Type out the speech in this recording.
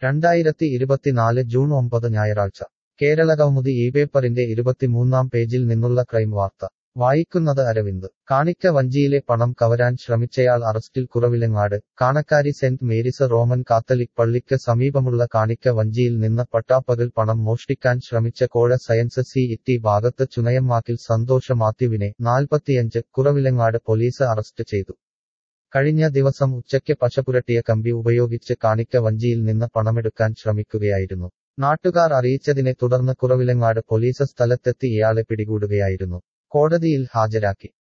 രണ്ടായിരത്തി ഇരുപത്തിനാല് ജൂൺ ഒമ്പത് ഞായറാഴ്ച കേരളകൗമുദി ഈ പേപ്പറിന്റെ ഇരുപത്തിമൂന്നാം പേജിൽ നിന്നുള്ള ക്രൈം വാർത്ത വായിക്കുന്നത് അരവിന്ദ് കാണിക്ക വഞ്ചിയിലെ പണം കവരാൻ ശ്രമിച്ചയാൾ അറസ്റ്റിൽ Kuravilangad Kanakkari Saint Mary's Roman Catholic പള്ളിക്ക് സമീപമുള്ള കാണിക്ക വഞ്ചിയിൽ നിന്ന് പട്ടാപ്പകൽ പണം മോഷ്ടിക്കാൻ ശ്രമിച്ച കോഴ സയൻസ് സി ഇറ്റി ഭാഗത്ത് ചുനയമ്മാക്കിൽ സന്തോഷ മാത്യുവിനെ നാൽപ്പത്തിയഞ്ച് കുറവിലങ്ങാട് പോലീസ് അറസ്റ്റ് ചെയ്തു കഴിഞ്ഞ ദിവസം ഉച്ചയ്ക്ക് പശപുരട്ടിയ കമ്പി ഉപയോഗിച്ച് കാണിക്ക വഞ്ചിയിൽ നിന്ന് പണമെടുക്കാൻ ശ്രമിക്കുകയായിരുന്നു നാട്ടുകാർ അറിയിച്ചതിനെ തുടർന്ന് കുറവിലങ്ങാട് പോലീസ് സ്ഥലത്തെത്തി ഇയാളെ പിടികൂടുകയായിരുന്നു കോടതിയിൽ ഹാജരാക്കി